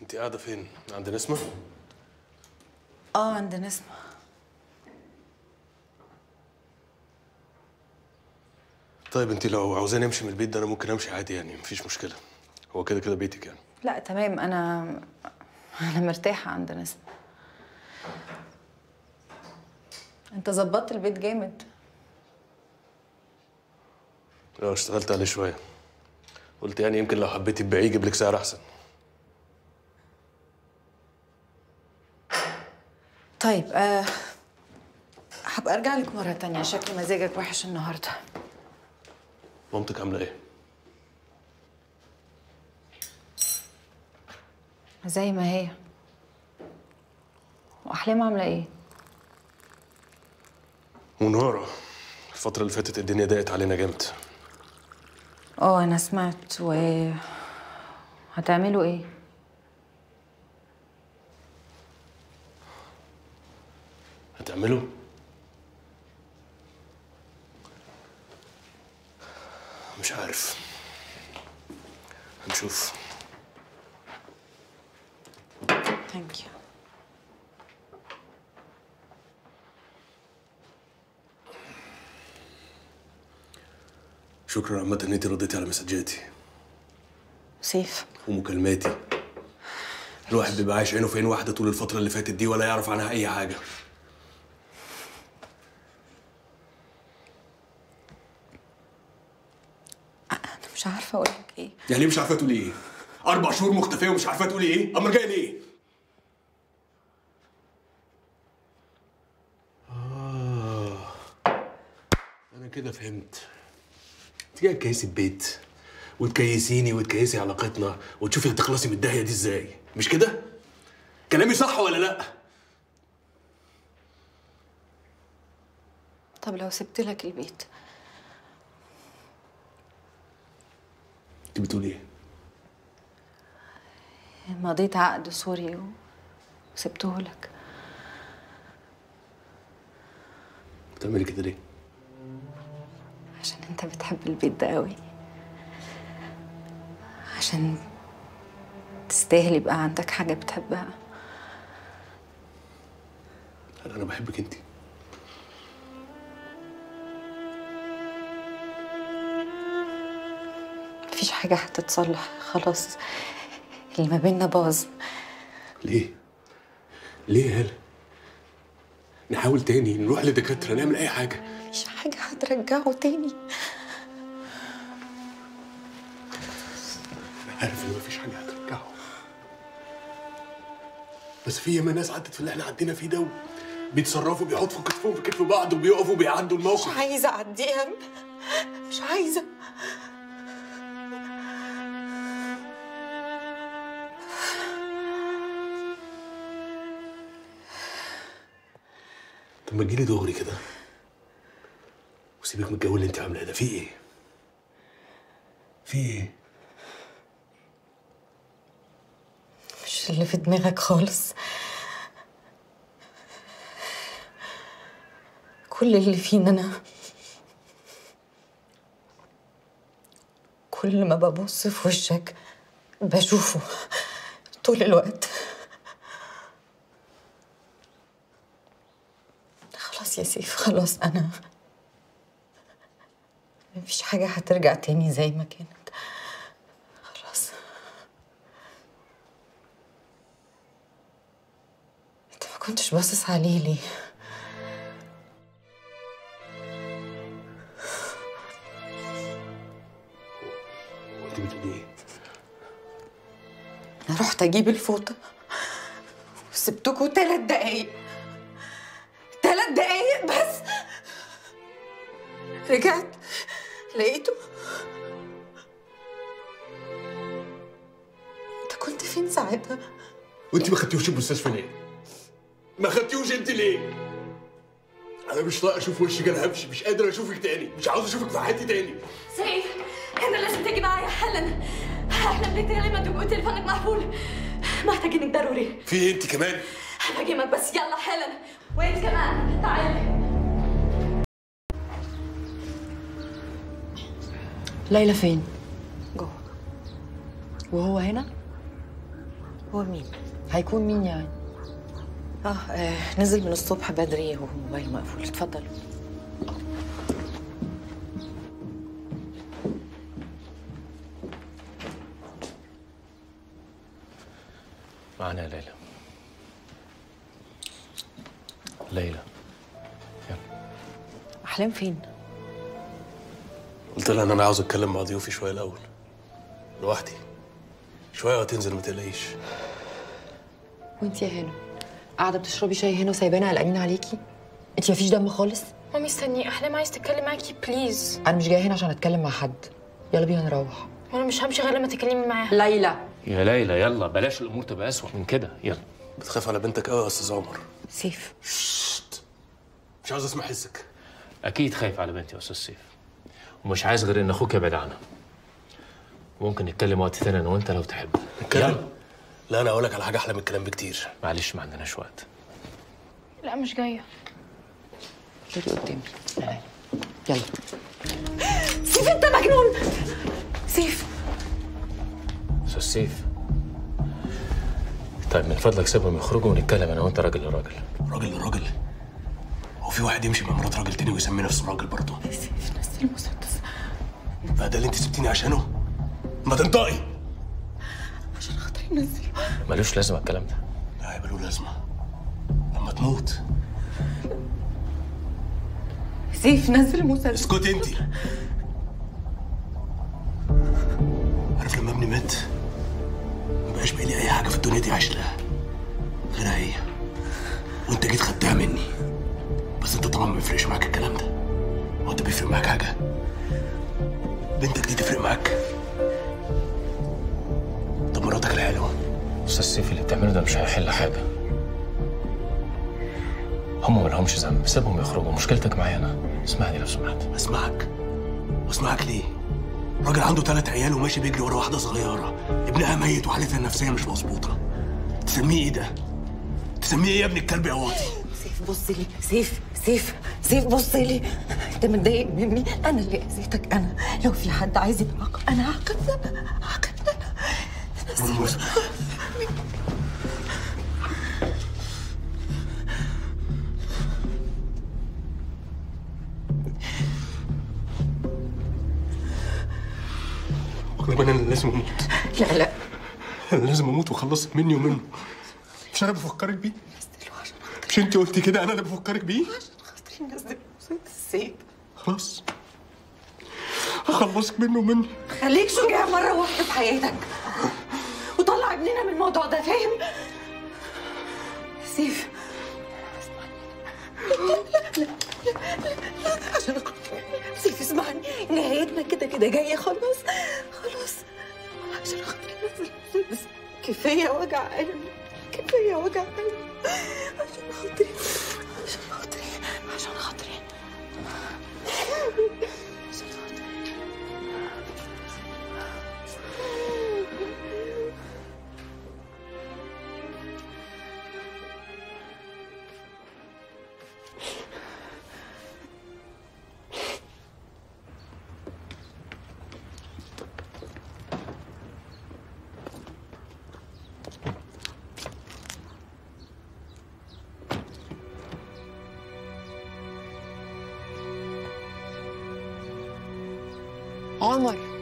انت قاعده فين عند نسمه اه عند نسمة طيب انت لو عاوزاني امشي من البيت ده انا ممكن امشي عادي يعني مفيش مشكله هو كده كده بيتك يعني لا تمام انا انا مرتاحة عند نسمة انت ظبطت البيت جامد اه اشتغلت عليه شويه قلت يعني يمكن لو حبيتي تبيعيه يجيب لك سعر احسن طيب آه هبقى ارجع لك مرة تانية شكل مزاجك وحش النهاردة مامتك عامله ايه زي ما هي واحلام عاملة ايه؟ منهارة الفترة اللي فاتت الدنيا ضاقت علينا جامد اه انا سمعت و هتعملوا ايه؟ هتعملوا مش عارف هنشوف ثانك يو شكرا عامة ان انت رديتي على مسجاتي سيف ومكالماتي الواحد بيبقى عايش عينه في عين واحدة طول الفترة اللي فاتت دي ولا يعرف عنها أي حاجة انا مش عارفة اقول لك ايه يعني مش عارفة تقولي إيه؟ أربع شهور مختفية ومش عارفة تقولي إيه؟ أمال جاية ليه؟ آه أنا كده فهمت أنت جاية تكيسي البيت وتكيسيني وتكيسي علاقتنا وتشوفي هتخلصي من الداهية دي إزاي مش كده؟ كلامي صح ولا لأ؟ طب لو سبت لك البيت أنت بتقولي إيه؟ مضيت عقد سوري و- وسبته لك بتعملي كده ليه؟ عشان انت بتحب البيت ده قوي عشان تستاهل يبقى عندك حاجة بتحبها أنا أنا بحبك أنت مفيش حاجة هتتصلح خلاص اللي ما بيننا باظ ليه؟ ليه يا هلا؟ نحاول تاني نروح لدكاترة نعمل أي حاجة مش حاجة هترجعه تاني أنا عارف إن مفيش حاجة هترجعه بس في ياما ناس عدت في اللي احنا عدينا فيه ده بيتصرفوا بيحطوا كتفهم في كتف بعض وبيقفوا بيعدوا مش الموقف عايزة أعديها مش عايزة طب ما تجيلي دغري كده وسيبك من الجو اللي انت عاملاه ده في ايه؟ في ايه؟ مش اللي في دماغك خالص كل اللي فينا أنا كل ما ببص في وشك بشوفه طول الوقت خلاص يا سيف خلاص أنا مفيش حاجة هترجع تاني زي ما كانت خلاص انت ما كنتش باصص عليه ليه انت بتقولي ايه؟ انا رحت اجيب الفوطه وسبتكوا ثلاث دقايق ثلاث دقايق بس رجعت لقيته انت كنت فين ساعتها وانت ما خدتيهوش المستشفى ليه؟ ما خدتيهوش انت ليه؟ انا مش طايق اشوف وشك انا همشي مش قادر اشوفك تاني مش عاوز اشوفك في حياتي تاني سيف انت لازم تيجي معايا حالا احنا بنتكلم انت وتليفونك مقفول محتاجينك ضروري في ايه انت كمان؟ هفهمك بس يلا حالا وانت كمان تعالي ليلى فين؟ جوه وهو هنا؟ هو مين؟ هيكون مين يعني آه, اه نزل من الصبح بدري وهو موبايله مقفول اتفضل معانا يا ليلى ليلى أحلام فين؟ قلت لها ان انا عاوز اتكلم مع ضيوفي شويه الاول لوحدي شويه وهتنزل ما تقلقيش وانت يا هنا قاعده بتشربي شاي هنا وسايبانا قلقانين عليكي انت مفيش دم خالص مامي استني احلام عايز تتكلم معاكي بليز انا مش جايه هنا عشان اتكلم مع حد يلا بينا نروح وانا مش همشي غير لما تتكلمي معاها ليلى يا ليلى يلا بلاش الامور تبقى اسوأ من كده يلا بتخاف على بنتك قوي يا استاذ عمر سيف شت. مش عاوز اسمع حسك اكيد خايف على بنتي يا استاذ سيف ومش عايز غير ان اخوك يبعد عنها ممكن نتكلم وقت تاني انا وانت لو تحب نتكلم لا انا اقول لك على حاجه احلى من الكلام بكتير معلش ما عندناش وقت لا مش جايه خدي قدامي تعالي. يلا سيف انت مجنون سيف استاذ سيف طيب من فضلك سيبهم يخرجوا ونتكلم انا وانت راجل لراجل راجل لراجل هو في واحد يمشي مع مرات راجل تاني ويسمي نفسه راجل برضه سيف نزل المسدس بقى ده اللي انت سبتيني عشانه ما تنطقي عشان خاطري نزله ملوش لازمه الكلام ده لا هيبقى له لازمه لما تموت سيف نزل المسدس اسكتي انت عارف لما ابني مات ما بقاش باقي لي اي حاجه في الدنيا دي عايش لها غيرها هي وانت جيت خدتها مني بس انت طبعا ما بيفرقش معاك الكلام ده هو انت بيفرق معاك حاجه بنتك دي تفرق معاك طب مراتك الحلوه استاذ سيف اللي بتعمله ده مش هيحل حاجه هم مالهمش ذنب سيبهم يخرجوا مشكلتك معايا انا اسمعني لو سمحت اسمعك واسمعك ليه راجل عنده ثلاث عيال وماشي بيجري ورا واحده صغيره ابنها ميت وحالتها النفسيه مش مظبوطه تسميه ايه ده تسميه ايه يا ابن الكلب يا واطي سيف بص لي سيف سيف سيف بص لي انت متضايق مني انا اللي اذيتك انا لو في حد عايز يتعاقب انا هعاقب انا هعاقب انا والله انا اللي لازم اموت لا لا انا لازم اموت واخلصك مني ومنه مش انا بفكرك بيه نزله عشان خاطري مش انت قلتي كده انا اللي بفكرك بيه عشان خاطري نزل المسدس سيف خلاص هخلصك منه ومني خليك شجاع مرة واحدة في حياتك وطلع ابننا من الموضوع ده فاهم؟ سيف لا لا لا لا عشان خاطري سيف اسمعني نهايتنا كده كده جاية خلاص خلاص عشان خاطري نزل المسدس كفاية وجع قلبي كفاية وجع قلبي عشان خاطري عشان خاطري عشان خاطري عشان خاطري عمر